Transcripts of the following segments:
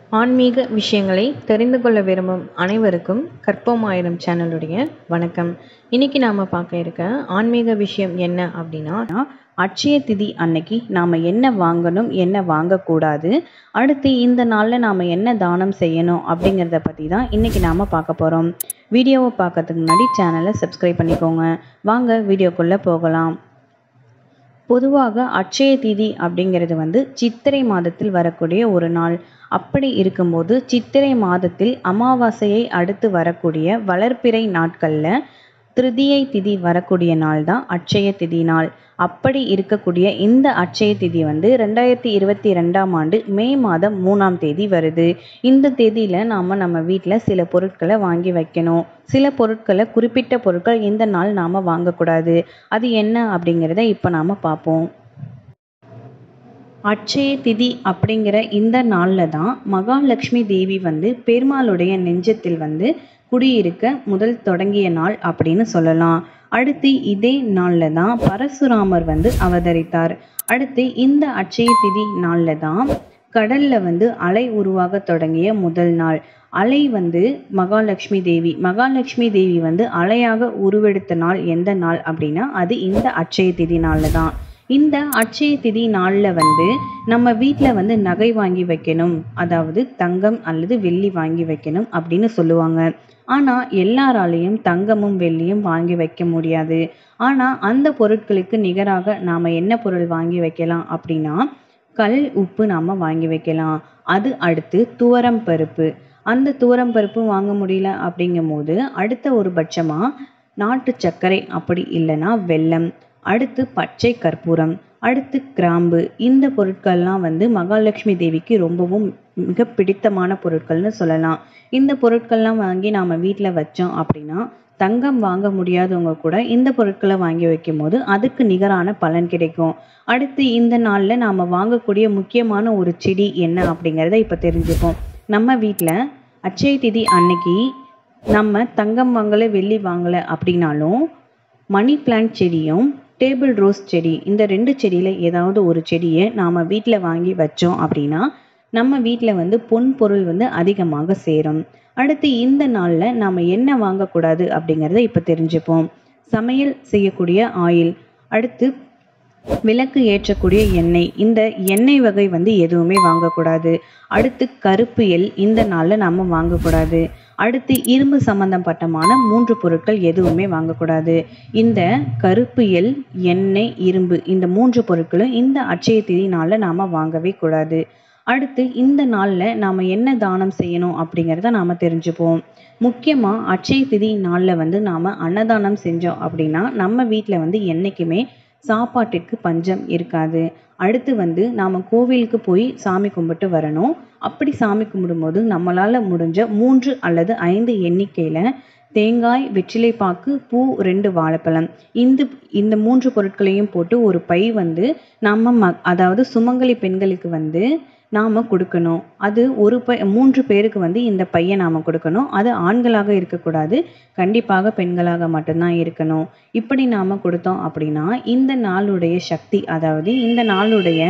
ஆன்மீக விஷயங்களை தெரிந்து கொள்ள விரும்பும் அனைவருக்கும் கற்போம் ஆயிரம் சேனலுடைய வணக்கம் இன்னைக்கு நாம் பார்க்க இருக்க ஆன்மீக விஷயம் என்ன அப்படின்னா அட்சய திதி அன்னைக்கு நாம் என்ன வாங்கணும் என்ன வாங்கக்கூடாது அடுத்து இந்த நாளில் நாம் என்ன தானம் செய்யணும் அப்படிங்கிறத பற்றி தான் இன்றைக்கி நாம் பார்க்க போகிறோம் வீடியோவை பார்க்கறதுக்கு முன்னாடி சேனலை சப்ஸ்கிரைப் பண்ணிக்கோங்க வாங்க வீடியோக்குள்ளே போகலாம் பொதுவாக அட்சய திதி அப்படிங்கிறது வந்து சித்திரை மாதத்தில் வரக்கூடிய ஒரு நாள் அப்படி இருக்கும்போது சித்திரை மாதத்தில் அமாவாசையை அடுத்து வரக்கூடிய வளர்ப்பிறை நாட்களில் திருதியை திதி வரக்கூடிய நாள் தான் அட்சய திதி நாள் அப்படி இருக்கக்கூடிய இந்த அட்சய திதி வந்து ரெண்டாயிரத்தி இருபத்தி ரெண்டாம் ஆண்டு மே மாதம் மூணாம் தேதி வருது இந்த தேதியில் நாம் நம்ம வீட்டில் சில பொருட்களை வாங்கி வைக்கணும் சில பொருட்களை குறிப்பிட்ட பொருட்கள் இந்த நாள் நாம் வாங்கக்கூடாது அது என்ன அப்படிங்கிறத இப்போ நாம் பார்ப்போம் அட்சய திதி அப்படிங்கிற இந்த நாளில் தான் மகாலட்சுமி தேவி வந்து பெருமாளுடைய நெஞ்சத்தில் வந்து குடியிருக்க முதல் தொடங்கிய நாள் அப்படின்னு சொல்லலாம் அடுத்து இதே நாளில் தான் பரசுராமர் வந்து அவதரித்தார் அடுத்து இந்த அட்சய திதி நாளில் தான் கடல்ல வந்து அலை உருவாக தொடங்கிய முதல் நாள் அலை வந்து மகாலட்சுமி தேவி மகாலட்சுமி தேவி வந்து அலையாக உருவெடுத்த நாள் எந்த நாள் அப்படின்னா அது இந்த அட்சய திதி நாளில் தான் இந்த அட்சய திதி நாளில் வந்து நம்ம வீட்டில் வந்து நகை வாங்கி வைக்கணும் அதாவது தங்கம் அல்லது வெள்ளி வாங்கி வைக்கணும் அப்படின்னு சொல்லுவாங்க ஆனால் எல்லாராலையும் தங்கமும் வெள்ளியும் வாங்கி வைக்க முடியாது ஆனால் அந்த பொருட்களுக்கு நிகராக நாம் என்ன பொருள் வாங்கி வைக்கலாம் அப்படின்னா கல் உப்பு நாம் வாங்கி வைக்கலாம் அது அடுத்து துவரம் பருப்பு அந்த துவரம் பருப்பு வாங்க முடியல அப்படிங்கும் போது அடுத்த ஒரு பட்சமாக நாட்டு சர்க்கரை அப்படி இல்லைன்னா வெல்லம் அடுத்து பச்சை கற்பூரம் அடுத்து கிராம்பு இந்த பொருட்கள்லாம் வந்து மகாலட்சுமி தேவிக்கு ரொம்பவும் மிக பிடித்தமான பொருட்கள்னு சொல்லலாம் இந்த பொருட்கள்லாம் வாங்கி நாம் வீட்டில் வச்சோம் அப்படின்னா தங்கம் வாங்க முடியாதவங்க கூட இந்த பொருட்களை வாங்கி வைக்கும் போது அதுக்கு நிகரான பலன் கிடைக்கும் அடுத்து இந்த நாளில் நாம் வாங்கக்கூடிய முக்கியமான ஒரு செடி என்ன அப்படிங்கிறத இப்போ தெரிஞ்சுப்போம் நம்ம வீட்டில் அட்சய திதி அன்னைக்கு நம்ம தங்கம் வாங்கலை வெள்ளி வாங்கலை அப்படின்னாலும் மணி பிளான்ட் செடியும் டேபிள் ரோஸ் செடி இந்த ரெண்டு செடியில் ஏதாவது ஒரு செடியை நாம் வீட்டில் வாங்கி வச்சோம் அப்படின்னா நம்ம வீட்டில் வந்து பொன் பொருள் வந்து அதிகமாக சேரும் அடுத்து இந்த நாளில் நாம் என்ன வாங்கக்கூடாது அப்படிங்கிறத இப்போ தெரிஞ்சுப்போம் சமையல் செய்யக்கூடிய ஆயில் அடுத்து விளக்கு ஏற்றக்கூடிய எண்ணெய் இந்த எண்ணெய் வகை வந்து எதுவுமே வாங்கக்கூடாது அடுத்து கருப்பு எல் இந்த நாளில் நாம் வாங்கக்கூடாது அடுத்து இரும்பு சம்பந்தப்பட்டமான மூன்று பொருட்கள் எதுவுமே வாங்கக்கூடாது இந்த கருப்பு எல் எண்ணெய் இரும்பு இந்த மூன்று பொருட்களும் இந்த அட்சய திதி நாளில் நாம் வாங்கவே கூடாது அடுத்து இந்த நாளில் நாம் என்ன தானம் செய்யணும் அப்படிங்கிறத நாம் தெரிஞ்சுப்போம் முக்கியமாக அட்சய திதி நாளில் வந்து நாம் அன்னதானம் செஞ்சோம் அப்படின்னா நம்ம வீட்டில் வந்து என்றைக்குமே சாப்பாட்டிற்கு பஞ்சம் இருக்காது அடுத்து வந்து நாம் கோவிலுக்கு போய் சாமி கும்பிட்டு வரணும் அப்படி சாமி கும்பிடும்போது நம்மளால் முடிஞ்ச மூன்று அல்லது ஐந்து எண்ணிக்கையில் தேங்காய் வெற்றிலைப்பாக்கு பூ ரெண்டு வாழைப்பழம் இந்த இந்த மூன்று பொருட்களையும் போட்டு ஒரு பை வந்து நம்ம ம அதாவது சுமங்கலி பெண்களுக்கு வந்து நாம் கொடுக்கணும் அது ஒரு பை மூன்று பேருக்கு வந்து இந்த பையை நாம் கொடுக்கணும் அது ஆண்களாக இருக்கக்கூடாது கண்டிப்பாக பெண்களாக மட்டும்தான் இருக்கணும் இப்படி நாம் கொடுத்தோம் அப்படின்னா இந்த நாளுடைய சக்தி அதாவது இந்த நாளுடைய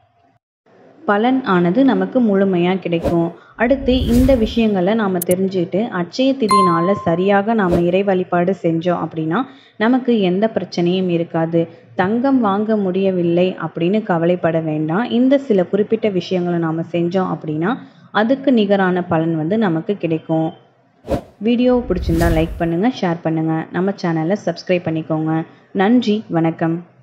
பலன் ஆனது நமக்கு முழுமையாக கிடைக்கும் அடுத்து இந்த விஷயங்களை நாம் தெரிஞ்சுக்கிட்டு அட்சய திதி நாளில் சரியாக நாம் இறை வழிபாடு செஞ்சோம் அப்படின்னா நமக்கு எந்த பிரச்சனையும் இருக்காது தங்கம் வாங்க முடியவில்லை அப்படின்னு கவலைப்பட வேண்டாம் இந்த சில குறிப்பிட்ட விஷயங்களை நாம் செஞ்சோம் அப்படின்னா அதுக்கு நிகரான பலன் வந்து நமக்கு கிடைக்கும் வீடியோ பிடிச்சிருந்தா லைக் பண்ணுங்கள் ஷேர் பண்ணுங்கள் நம்ம சேனலை சப்ஸ்கிரைப் பண்ணிக்கோங்க நன்றி வணக்கம்